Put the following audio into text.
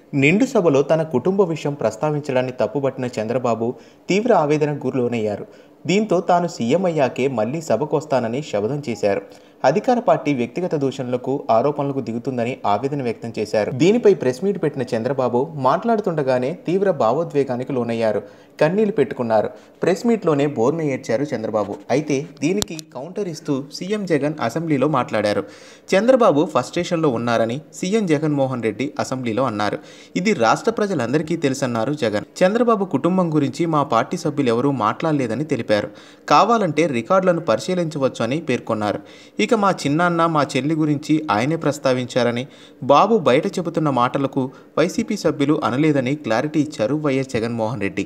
నిండు సభలో తన కుటుంబ విషయం ప్రస్తావించడాన్ని తప్పుపట్టిన చంద్రబాబు తీవ్ర ఆవేదనకు గురిలోనయ్యారు దీంతో తాను సీఎం అయ్యాకే మళ్లీ సభకు వస్తానని శపథం చేశారు అధికార పార్టీ వ్యక్తిగత దూషణలకు ఆరోపణలకు దిగుతుందని ఆవేదన వ్యక్తం చేశారు దీనిపై ప్రెస్ మీట్ పెట్టిన చంద్రబాబు మాట్లాడుతుండగానే తీవ్ర భావోద్వేగానికి లోనయ్యారు కన్నీళ్లు పెట్టుకున్నారు ప్రెస్ మీట్లోనే బోర్ను ఏడ్చారు చంద్రబాబు అయితే దీనికి కౌంటర్ ఇస్తూ సీఎం జగన్ అసెంబ్లీలో మాట్లాడారు చంద్రబాబు ఫస్ట్రేషన్లో ఉన్నారని సీఎం జగన్మోహన్ రెడ్డి అసెంబ్లీలో అన్నారు ఇది రాష్ట్ర ప్రజలందరికీ తెలుసన్నారు జగన్ చంద్రబాబు కుటుంబం గురించి మా పార్టీ సభ్యులు ఎవరూ మాట్లాడలేదని తెలిపారు కావాలంటే రికార్డులను పరిశీలించవచ్చు అని పేర్కొన్నారు ఇక మా చిన్నాన్న మా చెల్లి గురించి ఆయనే ప్రస్తావించారని బాబు బయట చెబుతున్న మాటలకు వైసీపీ సభ్యులు అనలేదని క్లారిటీ ఇచ్చారు వైఎస్ జగన్మోహన్ రెడ్డి